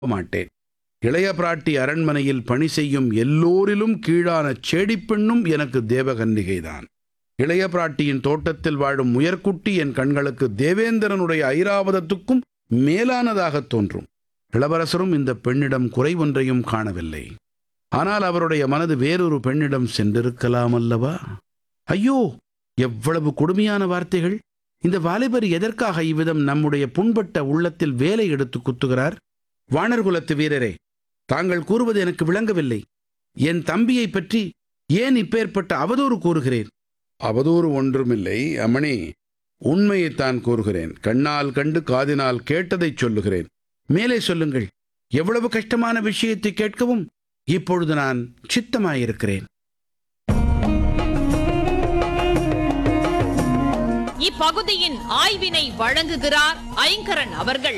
மாட்டேன் இளைய பிராட்டி அரண்மனையில் பணி செய்யும் எல்லோரிலும் கீழான சேடிப்பெண்ணும் எனக்கு தேவகன்னிகைதான் இளைய பிராட்டியின் தோட்டத்தில் வாழும் முயற்குட்டி என் கண்களுக்கு தேவேந்திரனுடைய ஐராவதத்துக்கும் மேலானதாகத் தோன்றும் இளவரசரும் இந்த பெண்ணிடம் குறை ஒன்றையும் காணவில்லை ஆனால் அவருடைய மனது வேறொரு பெண்ணிடம் சென்றிருக்கலாம் அல்லவா ஐயோ எவ்வளவு கொடுமையான வார்த்தைகள் இந்த வாலிபர் எதற்காக இவ்விதம் நம்முடைய புண்பட்ட உள்ளத்தில் வேலை எடுத்து குத்துகிறார் வானர்குலத்து வீரரே தாங்கள் கூறுவது எனக்கு விளங்கவில்லை என் தம்பியை பற்றி ஏன் இப்பேற்பட்ட அவதூறு கூறுகிறேன் அவதூறு ஒன்றுமில்லை அம்மணி உண்மையைத்தான் கூறுகிறேன் கண்ணால் கண்டு காதினால் கேட்டதைச் சொல்லுகிறேன் மேலே சொல்லுங்கள் எவ்வளவு கஷ்டமான விஷயத்தை கேட்கவும் இப்பொழுது நான் சித்தமாயிருக்கிறேன் இப்பகுதியின் ஆய்வினை வழங்குகிறார் ஐங்கரன் அவர்கள்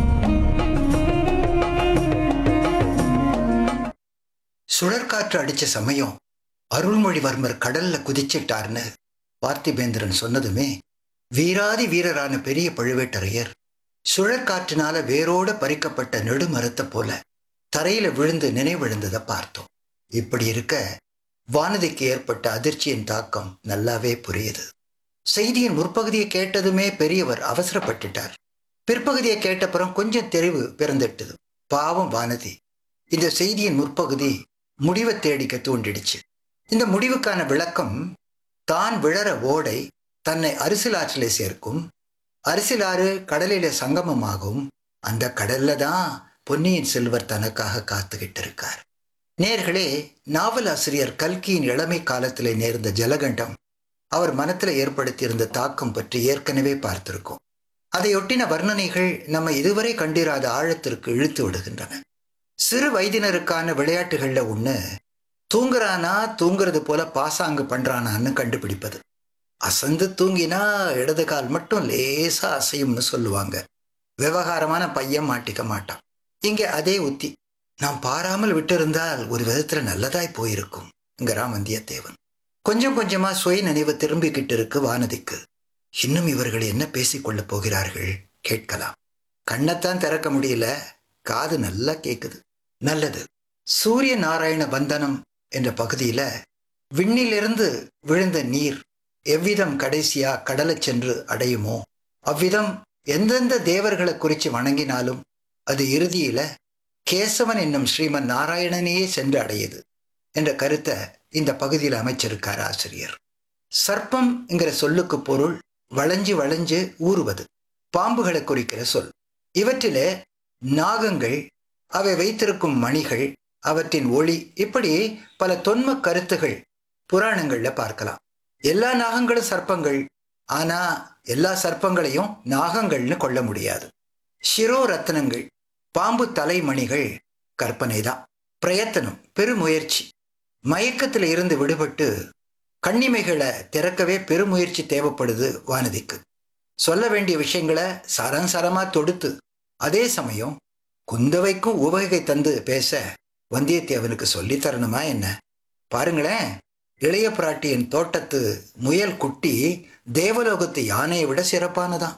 சுழற்காற்று அடிச்ச சமயம் அருள்மொழிவர்மர் கடல்ல குதிச்சிட்டார்னு பார்த்திபேந்திரன் சொன்னதுமே வீராதி வீரரான பெரிய பழுவேட்டரையர் சுழற்காற்றினால வேரோட பறிக்கப்பட்ட நெடுமரத்தை போல தரையில விழுந்து நினைவிழுந்ததை பார்த்தோம் இப்படி இருக்க வானதிக்கு ஏற்பட்ட அதிர்ச்சியின் தாக்கம் நல்லாவே புரியுது செய்தியின் முற்பகுதியை கேட்டதுமே பெரியவர் அவசரப்பட்டுட்டார் பிற்பகுதியை கேட்டப்புறம் கொஞ்சம் தெரிவு பிறந்துட்டது பாவம் வானதி இந்த செய்தியின் முற்பகுதி முடிவை தேடிக்க தூண்டிடுச்சு இந்த முடிவுக்கான விளக்கம் தான் விழற ஓடை தன்னை அரிசிலாற்றிலே சேர்க்கும் அரிசிலாறு கடலிலே சங்கமமாகும் அந்த கடல்ல தான் பொன்னியின் செல்வர் தனக்காக காத்துக்கிட்டு இருக்கார் நேர்களே நாவலாசிரியர் கல்கியின் இளமை காலத்திலே நேர்ந்த ஜலகண்டம் அவர் மனத்தில் ஏற்படுத்தியிருந்த தாக்கம் பற்றி ஏற்கனவே பார்த்திருக்கோம் அதையொட்டின வர்ணனைகள் நம்ம இதுவரை கண்டிராத ஆழத்திற்கு இழுத்து விடுகின்றன சிறு வயதினருக்கான விளையாட்டுகள்ல ஒண்ணு தூங்குறானா தூங்குறது போல பாசாங்கு பண்றானான்னு கண்டுபிடிப்பது அசந்து தூங்கினா இடது கால் மட்டும் லேசா அசையும்னு சொல்லுவாங்க விவகாரமான பையன் மாட்டிக்க மாட்டான் இங்க அதே உத்தி நாம் பாராமல் விட்டிருந்தால் ஒரு விதத்துல நல்லதாய் போயிருக்கும் வந்தியத்தேவன் கொஞ்சம் கொஞ்சமா சுய நினைவு திரும்பிக்கிட்டு இருக்கு வானதிக்கு இன்னும் இவர்கள் என்ன பேசிக்கொள்ளப் போகிறார்கள் கேட்கலாம் கண்ணைத்தான் திறக்க முடியல காது நல்லா கேக்குது நல்லது சூரிய நாராயண பந்தனம் என்ற பகுதியில விண்ணிலிருந்து விழுந்த நீர் எவ்விதம் கடைசியா கடலைச் சென்று அடையுமோ அவ்விதம் எந்தெந்த தேவர்களை குறித்து வணங்கினாலும் அது இறுதியில கேசவன் என்னும் ஸ்ரீமன் நாராயணனையே சென்று அடையுது என்ற கருத்தை இந்த பகுதியில் அமைச்சிருக்கார் ஆசிரியர் சர்ப்பம்ங்கிற சொல்லுக்கு பொருள் வளைஞ்சு வளைஞ்சு ஊறுவது பாம்புகளை குறிக்கிற சொல் இவற்றிலே நாகங்கள் அவை வைத்திருக்கும் மணிகள் அவற்றின் ஒளி இப்படி பல தொன்ம கருத்துகள் புராணங்கள்ல பார்க்கலாம் எல்லா நாகங்களும் சர்ப்பங்கள் ஆனா எல்லா சர்ப்பங்களையும் நாகங்கள்னு கொள்ள முடியாது சிரோ ரத்னங்கள் பாம்பு தலைமணிகள் கற்பனைதான் பிரயத்தனம் பெருமுயற்சி மயக்கத்தில் இருந்து விடுபட்டு கண்ணிமைகளை திறக்கவே பெருமுயற்சி தேவைப்படுது வானதிக்கு சொல்ல வேண்டிய விஷயங்களை சரஞ்சரமா தொடுத்து அதே சமயம் குந்தவைக்கும் உவகை தந்து பேச வந்தியத்தேவனுக்கு சொல்லி தரணுமா என்ன பாருங்களேன் இளைய பிராட்டியின் தோட்டத்து முயல் குட்டி தேவலோகத்து யானையை விட சிறப்பானதான்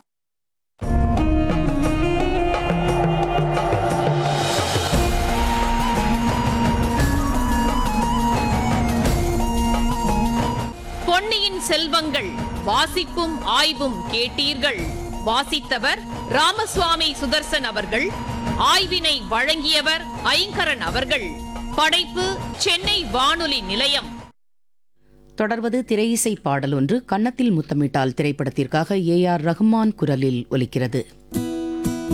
பொன்னியின் செல்வங்கள் வாசிப்பும் ஆய்வும் கேட்டீர்கள் வாசித்தவர் ராமசுவாமி சுதர்சன் அவர்கள் ஆய்வினை வழங்கியவர் ஐங்கரன் அவர்கள் படைப்பு சென்னை வானொலி நிலையம் தொடர்வது திரையிசை பாடல் ஒன்று கன்னத்தில் முத்தமிட்டால் திரைப்படத்திற்காக ஏ ஆர் ரஹ்மான் குரலில் ஒலிக்கிறது